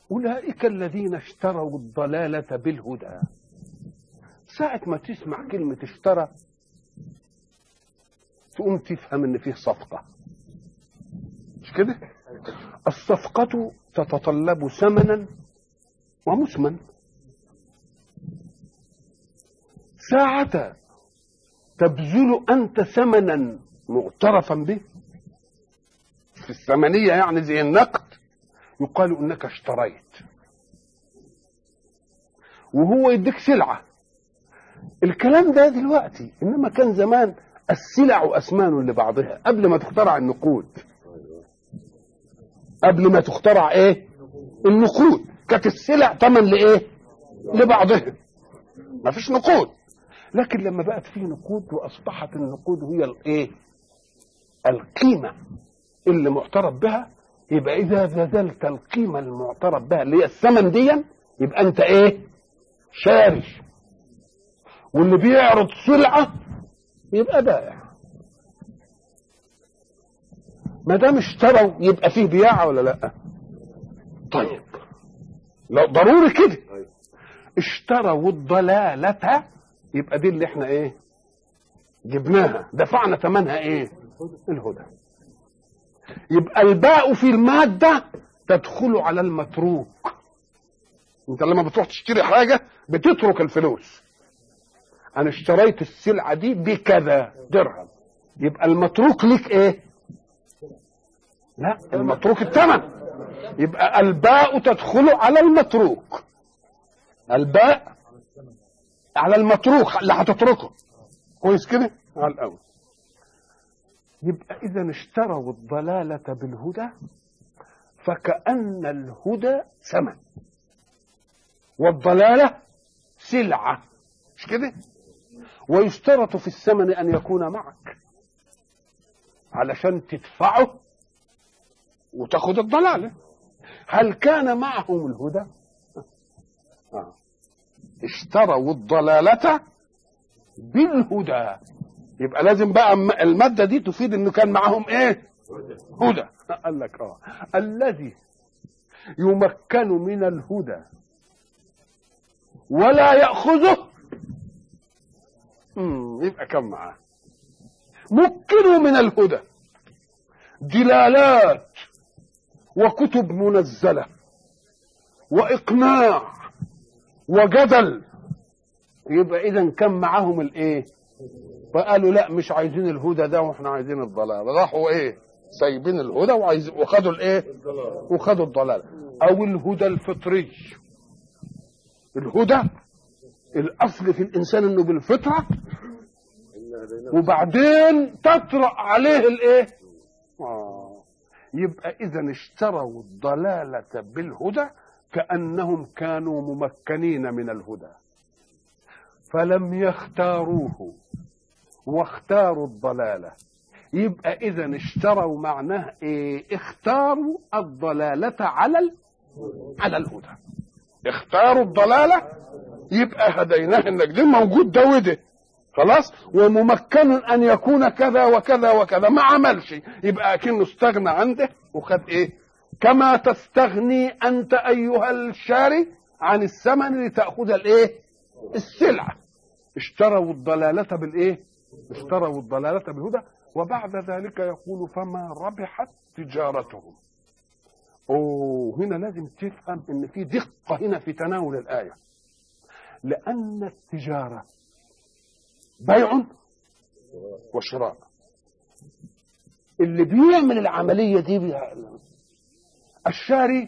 أولئك الذين اشتروا الضلالة بالهدى ساعة ما تسمع كلمة اشترى تقوم تفهم ان فيه صفقة مش كده الصفقة تتطلب ثمنا ومثمن ساعة تبذل أنت ثمنا معترفا به في الثمنية يعني زي النقد يقال انك اشتريت وهو يديك سلعة الكلام ده دلوقتي انما كان زمان السلع اثمان لبعضها قبل ما تخترع النقود قبل ما تخترع ايه النقود كانت السلع ثمن لايه لبعضها ما فيش نقود لكن لما بقت فيه نقود واصبحت النقود هي الايه القيمه اللي معترف بها يبقى اذا بذلت القيمه المعترف بها اللي هي الثمن دي يبقى انت ايه شاري واللي بيعرض سلعه يبقى بائع ما دام اشتروا يبقى فيه بياعه ولا لا طيب لو ضروري كده اشتروا الضلاله يبقى دي اللي احنا ايه جبناها دفعنا ثمنها ايه الهدى يبقى الباء في المادة تدخل على المتروك انت لما بتروح تشتري حاجة بتترك الفلوس انا اشتريت السلعة دي بكذا درهم يبقى المتروك ليك ايه لا المتروك الثمن يبقى الباء تدخل على المتروك الباء على المتروك اللي هتتركه كويس كده على الاول يبقى إذا اشتروا الضلالة بالهدى فكأن الهدى ثمن والضلالة سلعة مش كده؟ ويشترط في الثمن أن يكون معك علشان تدفعه وتاخد الضلالة هل كان معهم الهدى؟ آه. اشتروا الضلالة بالهدى يبقى لازم بقى المادة دي تفيد انه كان معاهم ايه هدى قال لك اه الذي يمكن من الهدى ولا يأخذه مم. يبقى كم معاه مكنوا من الهدى دلالات وكتب منزلة وإقناع وجدل يبقى إذا كان معاهم الإيه؟ فقالوا لا مش عايزين الهدى ده واحنا عايزين الضلال راحوا ايه سايبين الهدى وعايز وخدوا الايه وخدوا الضلال او الهدى الفطري الهدى الاصل في الانسان انه بالفطره وبعدين تطرا عليه الايه آه. يبقى اذا اشتروا الضلاله بالهدى كانهم كانوا ممكنين من الهدى فلم يختاروه واختاروا الضلالة يبقى إذا اشتروا معناه إيه؟ اختاروا الضلالة على ال... على الهدى اختاروا الضلالة يبقى هديناه النجدين موجود ده وده خلاص وممكن ان يكون كذا وكذا وكذا ما عملش يبقى اكنه استغنى عنده وخد ايه كما تستغني انت ايها الشاري عن الثمن لتاخذ الايه السلعه اشتروا الضلاله بالايه اشتروا الضلالة بالهدى وبعد ذلك يقول فما ربحت تجارتهم أوه هنا لازم تفهم ان في دقة هنا في تناول الآية لأن التجارة بيع وشراء اللي بيعمل العملية دي بيها الشاري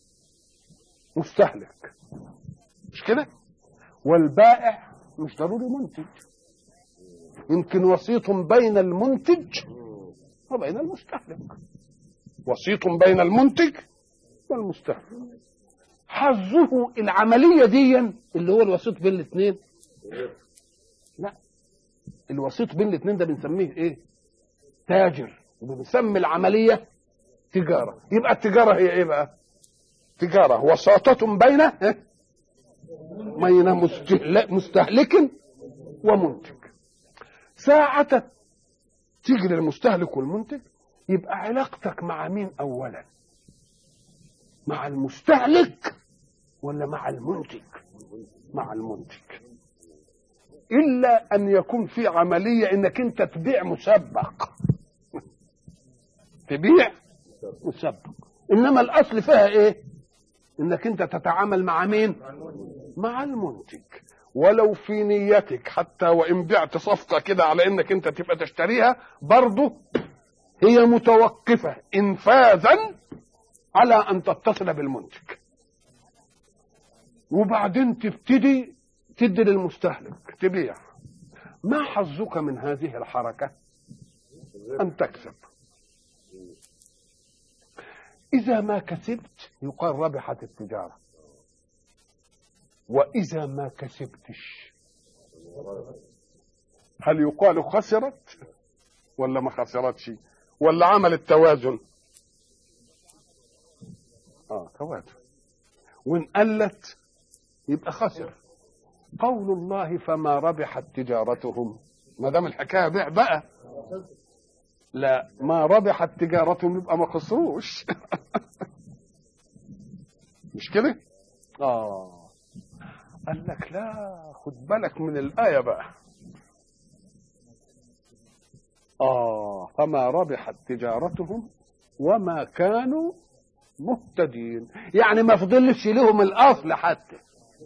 مستهلك مش كده والبائع مش ضروري منتج يمكن وسيط بين المنتج وبين المستهلك وسيط بين المنتج والمستهلك حظه العملية دي اللي هو الوسيط بين الاثنين لا الوسيط بين الاثنين ده بنسميه ايه تاجر وبنسمي العملية تجارة يبقى التجارة هي ايه بقى تجارة وساطة بين إيه؟ بين مستهلك ومنتج ساعة تيجي للمستهلك والمنتج يبقى علاقتك مع مين أولا مع المستهلك ولا مع المنتج مع المنتج الا ان يكون في عمليه انك انت تبيع مسبق تبيع مسبق انما الاصل فيها ايه انك انت تتعامل مع مين مع المنتج ولو في نيتك حتى وان بعت صفقه كده على انك انت تبقى تشتريها برضه هي متوقفه انفاذا على ان تتصل بالمنتج وبعدين تبتدي تدي للمستهلك تبيع ما حظك من هذه الحركه ان تكسب إذا ما كسبت يقال ربحت التجارة وإذا ما كسبتش هل يقال خسرت ولا ما خسرتش ولا عملت توازن اه توازن وان قلت يبقى خسر قول الله فما ربحت تجارتهم ما دام الحكايه بيع بقى لا ما ربحت تجارتهم يبقى ما خسروش مش كده اه قال لك لا خد بالك من الآية بقى آه فما ربحت تجارتهم وما كانوا مهتدين يعني ما فضلش لهم الأصل حتى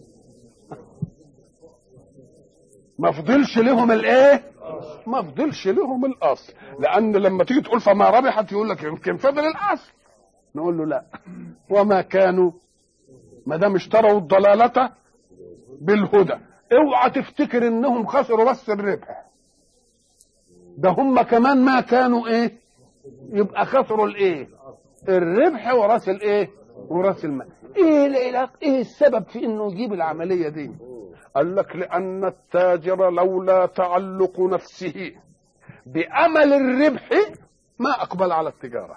ما فضلش لهم الايه ما فضلش لهم الاصل لان لما تيجي تقول فما ربحت يقول لك يمكن فضل الاصل نقول له لا وما كانوا ما دام اشتروا الضلاله بالهدى اوعى تفتكر انهم خسروا بس الربح ده هم كمان ما كانوا ايه يبقى خسروا الايه الربح وراس الايه وراس المال ايه العلاقه ايه السبب في انه يجيب العمليه دي قال لك لأن التاجر لولا تعلق نفسه بأمل الربح ما أقبل على التجارة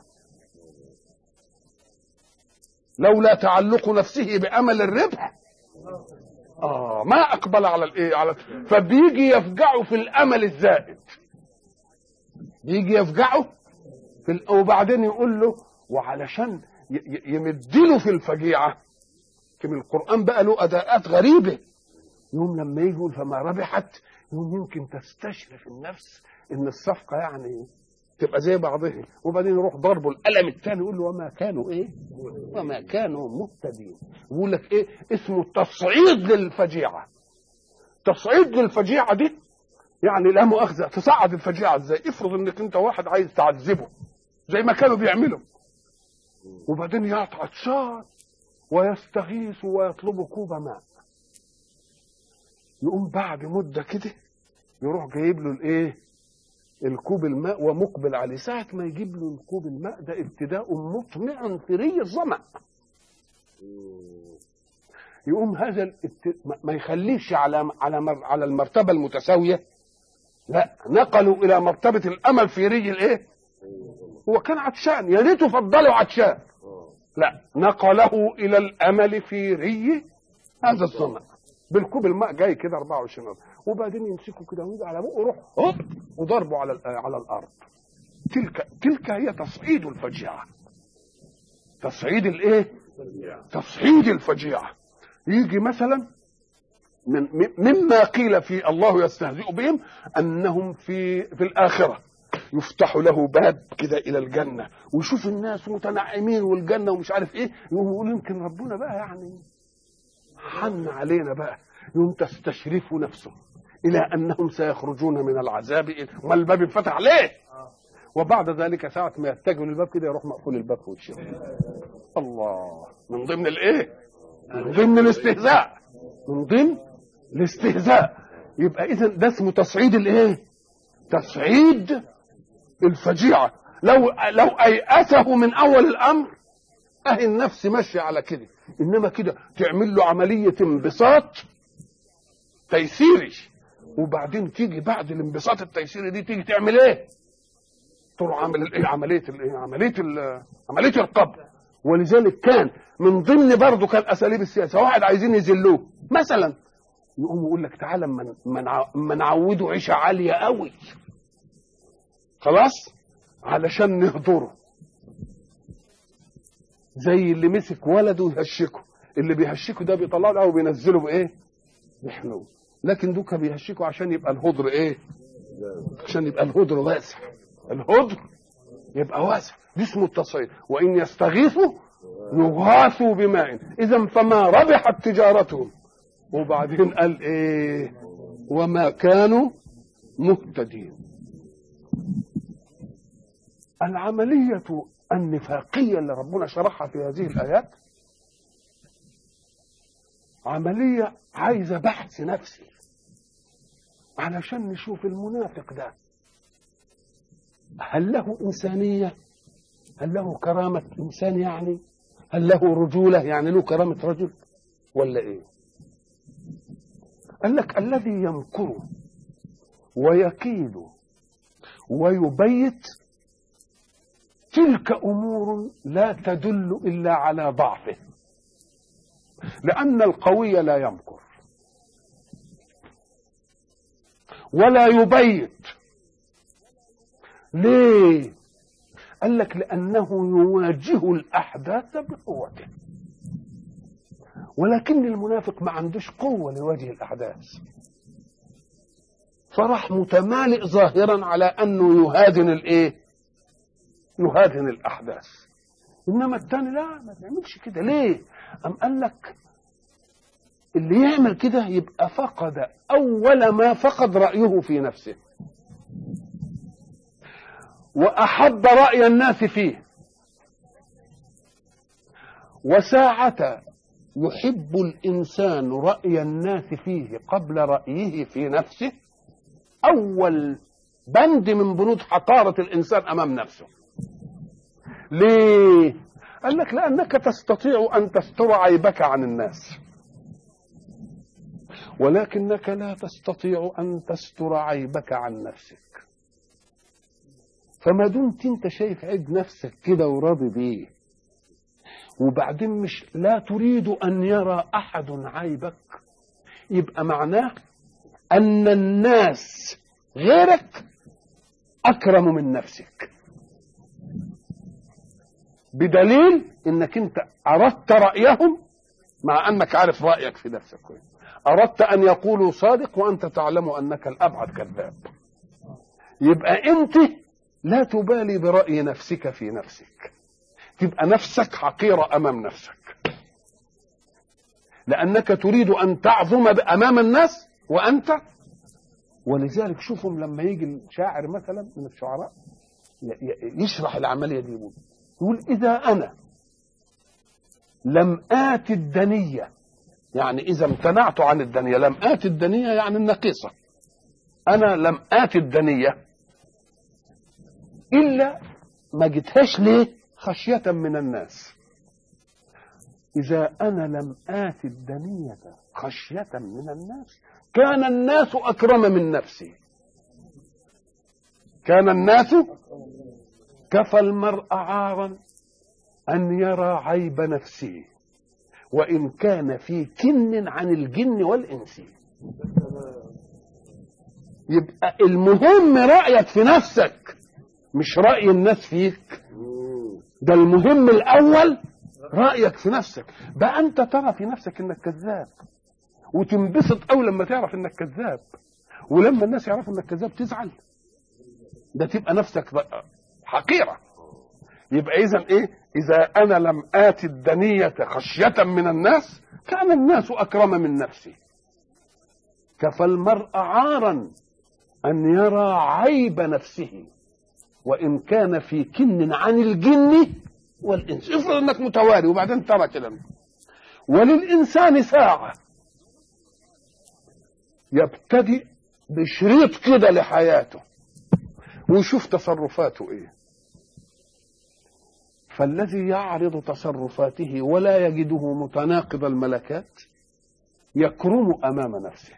لولا تعلق نفسه بأمل الربح آه ما أقبل على الإيه على فبيجي يفجعه في الأمل الزائد بيجي يفجعه في ال... وبعدين يقول له وعلشان يمدله في الفجيعة كم القرآن بقى له أداءات غريبة يوم لما يجي يقول فما ربحت يوم يمكن تستشرف النفس ان الصفقه يعني تبقى زي بعضها وبعدين يروح ضربه القلم الثاني يقول له وما كانوا ايه؟ وما كانوا مهتدين يقول لك ايه؟ اسمه تصعيد للفجيعه تصعيد للفجيعه دي يعني لا مؤاخذه تصعد الفجيعه ازاي؟ افرض انك انت واحد عايز تعذبه زي ما كانوا بيعملوا وبعدين يعطى عطشان ويستغيث ويطلب كوب ماء يقوم بعد مدة كده يروح جايب له الايه الكوب الماء ومقبل عليه ساعة ما يجيب له الكوب الماء ده ابتداء مطمع ثري الظمأ يقوم هذا الابت... ما يخليش على على مر... على المرتبة المتساوية لا نقلوا إلى مرتبة الأمل في ري الايه هو كان عطشان يا ريته فضلوا عطشان لا نقله إلى الأمل في ري هذا الظمأ بالكوب الماء جاي كده 24 أرض. وبعدين يمسكه كده ويجي على بقه يروح هوب وضربه على على الارض تلك تلك هي تصعيد الفجيعه تصعيد الايه تصعيد الفجيعه يجي مثلا من مما قيل في الله يستهزئ بهم انهم في في الاخره يفتح له باب كده الى الجنه ويشوف الناس متنعمين والجنه ومش عارف ايه يقول يمكن ربنا بقى يعني حن علينا بقى يوم تستشرف نفسه الى انهم سيخرجون من العذاب ما الباب انفتح ليه وبعد ذلك ساعة ما يتجهوا للباب كده يروح مقفول الباب في وشهم الله من ضمن الايه من ضمن الاستهزاء من ضمن الاستهزاء يبقى اذا ده اسمه تصعيد الايه تصعيد الفجيعة لو لو ايأسه من اول الامر اهي النفس ماشية على كده انما كده تعمل له عملية انبساط تيسيري وبعدين تيجي بعد الانبساط التيسيري دي تيجي تعمل ايه تروح عامل الايه عمليه الايه عمليه ال عمليه القبض ولذلك كان من ضمن برضه كان اساليب السياسه واحد عايزين يذلوه مثلا يقوم يقول لك تعالى اما نعوده عيشه عاليه قوي خلاص علشان نهضره زي اللي مسك ولده يهشكه اللي بيهشكوا ده بيطلعوا القهوه وبينزلوا بايه بحنو لكن دوكا بيهشكوا عشان يبقى الهدر ايه عشان يبقى الهدر واسع الهدر يبقى واسع دي اسمه التصعيد وان يستغيثوا يغاثوا بماء اذا فما ربحت تجارتهم وبعدين قال ايه وما كانوا مهتدين العملية النفاقية اللي ربنا شرحها في هذه الآيات عملية عايزة بحث نفسي علشان نشوف المنافق ده هل له إنسانية هل له كرامة إنسان يعني هل له رجولة يعني له كرامة رجل ولا إيه قال لك الذي يمكر ويكيد ويبيت تلك امور لا تدل الا على ضعفه لان القوي لا يمكر ولا يبيت ليه قال لك لانه يواجه الاحداث بقوته ولكن المنافق ما عندوش قوه لوجه الاحداث فراح متمالئ ظاهرا على انه يهادن الايه يهادن الاحداث انما الثاني لا ما بيعملش كده ليه ام قال لك اللي يعمل كده يبقى فقد اول ما فقد رايه في نفسه واحب راي الناس فيه وساعة يحب الإنسان رأي الناس فيه قبل رأيه في نفسه أول بند من بنود حقارة الإنسان أمام نفسه ليه قال لك لأنك تستطيع أن تستر عيبك عن الناس ولكنك لا تستطيع أن تستر عيبك عن نفسك فما دمت انت شايف عيب نفسك كده وراضي بيه وبعدين مش لا تريد ان يرى احد عيبك يبقى معناه ان الناس غيرك اكرم من نفسك بدليل انك انت اردت رايهم مع انك عارف رايك في نفسك كويس اردت ان يقولوا صادق وانت تعلم انك الابعد كذاب يبقى انت لا تبالي براي نفسك في نفسك تبقى نفسك حقيره امام نفسك لانك تريد ان تعظم امام الناس وانت ولذلك شوفهم لما يجي الشاعر مثلا من الشعراء يشرح العمليه دي يقول يقول اذا انا لم آت الدنية يعني إذا امتنعت عن الدنية لم آت الدنية يعني النقيصة أنا لم آت الدنية إلا ما جيتهاش ليه خشية من الناس إذا أنا لم آت الدنية خشية من الناس كان الناس أكرم من نفسي كان الناس كفى المرء عارا أن يرى عيب نفسه وإن كان في كن عن الجن والإنس يبقى المهم رأيك في نفسك مش رأي الناس فيك ده المهم الأول رأيك في نفسك بقى أنت ترى في نفسك إنك كذاب وتنبسط أول لما تعرف إنك كذاب ولما الناس يعرفوا إنك كذاب تزعل ده تبقى نفسك حقيرة يبقى إذا إيه إذا أنا لم آت الدنية خشية من الناس كان الناس أكرم من نفسي كفى المرء عارا أن يرى عيب نفسه وإن كان في كن عن الجن والإنس افرض أنك متوالي وبعدين ترى كده وللإنسان ساعة يبتدئ بشريط كده لحياته ويشوف تصرفاته ايه فالذي يعرض تصرفاته ولا يجده متناقض الملكات يكرم امام نفسه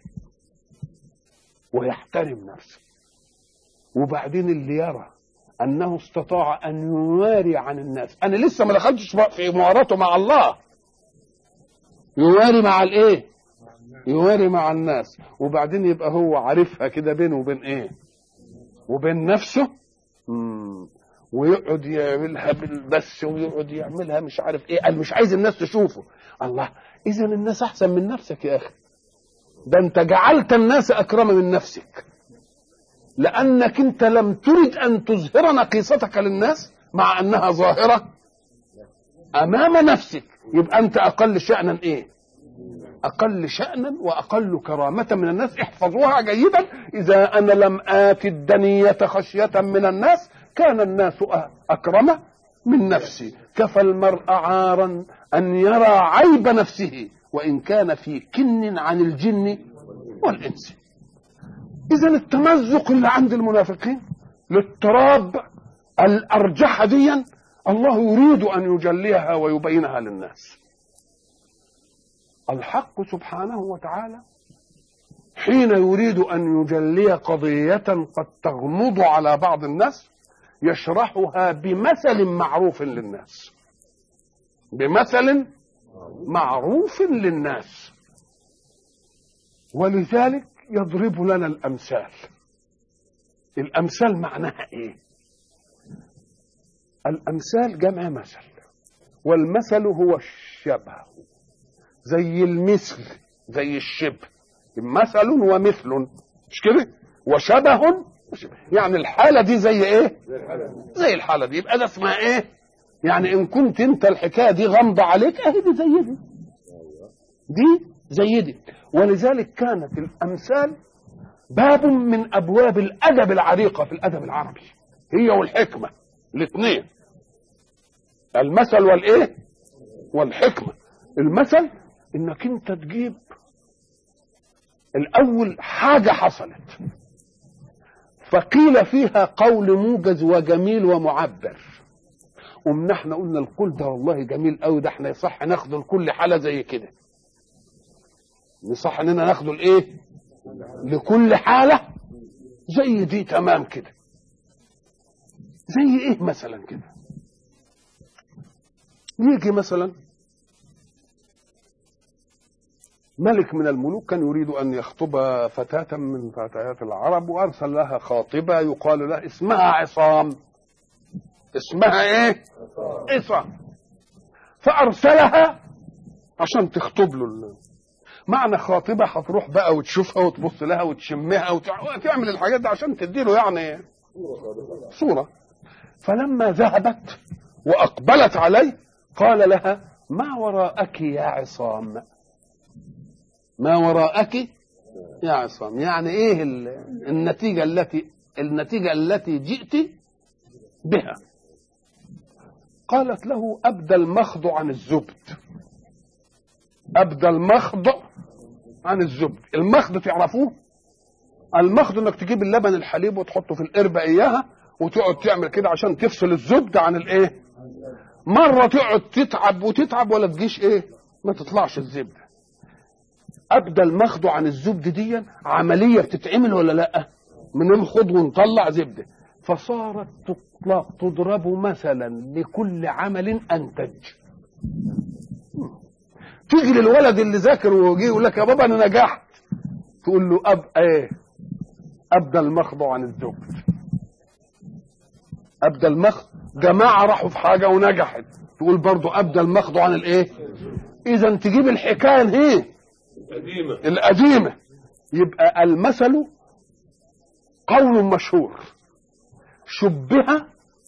ويحترم نفسه وبعدين اللي يرى انه استطاع ان يواري عن الناس انا لسه ما دخلتش في مواراته مع الله يواري مع الايه يواري مع الناس وبعدين يبقى هو عارفها كده بينه وبين ايه وبين نفسه مم. ويقعد يعملها بالبث ويقعد يعملها مش عارف ايه قال مش عايز الناس تشوفه الله اذا الناس احسن من نفسك يا اخي ده انت جعلت الناس اكرم من نفسك لانك انت لم ترد ان تظهر نقيصتك للناس مع انها ظاهره امام نفسك يبقى انت اقل شانا ايه اقل شانا واقل كرامه من الناس احفظوها جيدا اذا انا لم ات الدنيه خشيه من الناس كان الناس اكرم من نفسي كفى المرء عارا ان يرى عيب نفسه وان كان في كن عن الجن والانس اذا التمزق اللي عند المنافقين الاضطراب الارجح ديا الله يريد ان يجليها ويبينها للناس الحق سبحانه وتعالى حين يريد ان يجلي قضيه قد تغمض على بعض الناس يشرحها بمثل معروف للناس بمثل معروف للناس ولذلك يضرب لنا الامثال الامثال معناها ايه الامثال جمع مثل والمثل هو الشبه زي المثل زي الشبه مثل ومثل مش كده وشبه يعني الحاله دي زي ايه زي الحاله دي يبقى ده اسمها ايه يعني ان كنت انت الحكايه دي غامضه عليك اهي دي زي دي دي زي دي ولذلك كانت الامثال باب من ابواب الادب العريقه في الادب العربي هي والحكمه الاثنين المثل والايه والحكمه المثل انك انت تجيب الاول حاجه حصلت فقيل فيها قول موجز وجميل ومعبر ومن احنا قلنا القول ده والله جميل قوي ده احنا يصح ناخده لكل حاله زي كده يصح اننا ناخده لايه لكل حاله زي دي تمام كده زي ايه مثلا كده يجي مثلا ملك من الملوك كان يريد ان يخطب فتاة من فتيات العرب وارسل لها خاطبة يقال لها اسمها عصام اسمها ايه عصام فارسلها عشان تخطب له معنى خاطبة هتروح بقى وتشوفها وتبص لها وتشمها وتعمل الحاجات دي عشان تديله يعني صورة فلما ذهبت وأقبلت عليه قال لها ما وراءك يا عصام ما وراءك يا عصام يعني ايه النتيجة التي النتيجة التي جئت بها قالت له أبدى المخض عن الزبد أبدى المخض عن الزبد المخض تعرفوه المخض انك تجيب اللبن الحليب وتحطه في القربة اياها وتقعد تعمل كده عشان تفصل الزبد عن الايه مرة تقعد تتعب وتتعب ولا تجيش ايه ما تطلعش الزبدة ابدا المخض عن الزبد دي عملية بتتعمل ولا لا بننخض ونطلع زبدة فصارت تطلق تضرب مثلا لكل عمل انتج تيجي للولد اللي ذاكر ويجي يقول لك يا بابا انا نجحت تقول له اب ايه ابدا المخض عن الزبد ابدا المخض جماعه راحوا في حاجه ونجحت تقول برضو ابدا المخض عن الايه اذا تجيب الحكايه الايه القديمة القديمه يبقى المثل قول مشهور شبه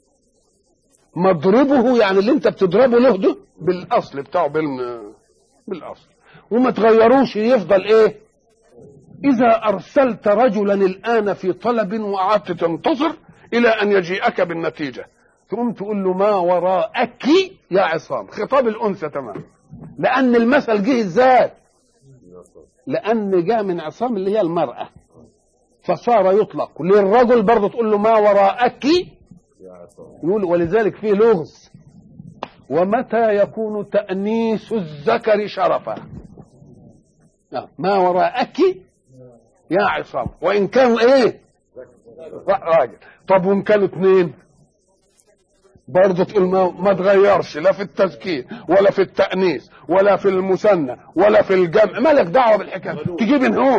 مضربه يعني اللي انت بتضربه له ده بالاصل بتاعه بالم... بالاصل وما تغيروش يفضل ايه اذا ارسلت رجلا الان في طلب وقعدت تنتظر الى ان يجيئك بالنتيجه تقوم تقول له ما وراءك يا عصام خطاب الانثى تمام لان المثل جه ازاي لان جاء من عصام اللي هي المراه فصار يطلق للرجل برضه تقول له ما وراءك يا عصام يقول ولذلك فيه لغز ومتى يكون تأنيس الذكر شرفا نعم. ما وراءك يا عصام وإن كانوا إيه راجل طب وإن كانوا اثنين برضه تقول ما, ما تغيرش لا في التذكير ولا في التأنيس ولا في المثنى ولا في الجمع مالك دعوة بالحكاية تجيب إن هو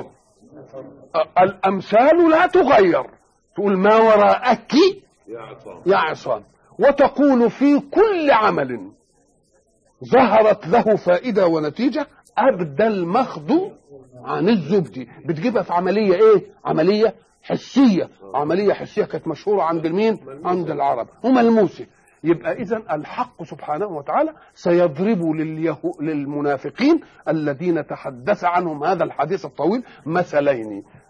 الأمثال لا تغير تقول ما وراءك يا عصام يا عصام وتقول في كل عمل ظهرت له فائده ونتيجه ابدى المخض عن الزبد بتجيبها في عمليه ايه عمليه حسيه عمليه حسيه كانت مشهوره عند المين عند العرب وملموسه يبقى اذا الحق سبحانه وتعالى سيضرب لليهو للمنافقين الذين تحدث عنهم هذا الحديث الطويل مثلين